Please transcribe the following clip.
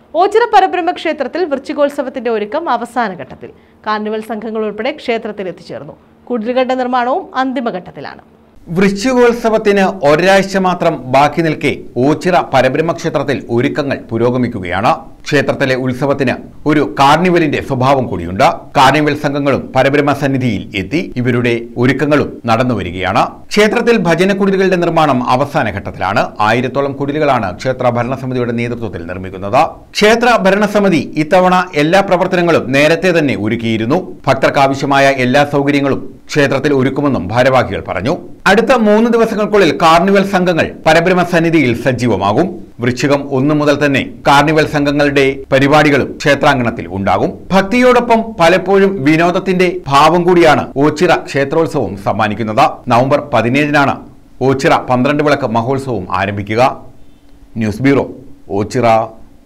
ഓച്ചിറ പരബ്രഹ്മ ക്ഷേത്രത്തിൽ വൃശ്ചികോത്സവത്തിന്റെ ഒരുക്കം അവസാന ഘട്ടത്തിൽ കാർണിവൽ സംഘങ്ങൾ ഉൾപ്പെടെ ക്ഷേത്രത്തിൽ എത്തിച്ചേർന്നു കുടിലുകളുടെ നിർമ്മാണവും അന്തിമഘട്ടത്തിലാണ് വൃശ്ചികോത്സവത്തിന് ഒരാഴ്ച മാത്രം ബാക്കി നിൽക്കെ ഓച്ചിറ പരബ്രഹ്മ ക്ഷേത്രത്തിൽ ഒരുക്കങ്ങൾ പുരോഗമിക്കുകയാണ് ക്ഷേത്രത്തിലെ ഉത്സവത്തിന് ഒരു കാർണിവലിന്റെ സ്വഭാവം കൂടിയുണ്ട് കാർണിവൽ സംഘങ്ങളും പരബ്രഹ്മ സന്നിധിയിൽ എത്തി ഇവരുടെ ഒരുക്കങ്ങളും നടന്നു വരികയാണ് ക്ഷേത്രത്തിൽ ഭജന കുടിലുകളുടെ നിർമ്മാണം അവസാന ഘട്ടത്തിലാണ് ആയിരത്തോളം കുടിലുകളാണ് ക്ഷേത്ര ഭരണസമിതിയുടെ നേതൃത്വത്തിൽ നിർമ്മിക്കുന്നത് ക്ഷേത്ര ഭരണസമിതി ഇത്തവണ എല്ലാ പ്രവർത്തനങ്ങളും നേരത്തെ തന്നെ ഒരുക്കിയിരുന്നു ഭക്തർക്കാവശ്യമായ എല്ലാ സൗകര്യങ്ങളും ക്ഷേത്രത്തിൽ ഒരുക്കുമെന്നും ഭാരവാഹികൾ പറഞ്ഞു അടുത്ത മൂന്ന് ദിവസങ്ങൾക്കുള്ളിൽ കാർണിവൽ സംഘങ്ങൾ പരബ്രഹ്മ സന്നിധിയിൽ സജീവമാകും വൃശ്ചികം ഒന്നു മുതൽ തന്നെ കാർണിവൽ സംഘങ്ങളുടെ പരിപാടികളും ക്ഷേത്രാങ്കണത്തിൽ ഉണ്ടാകും ഭക്തിയോടൊപ്പം പലപ്പോഴും വിനോദത്തിന്റെ ഭാവം കൂടിയാണ് ഓച്ചിറ ക്ഷേത്രോത്സവം സമ്മാനിക്കുന്നത് നവംബർ പതിനേഴിനാണ് ഓച്ചിറ പന്ത്രണ്ട് വിളക്ക് മഹോത്സവം ആരംഭിക്കുക ന്യൂസ് ബ്യൂറോ ഓച്ചിറ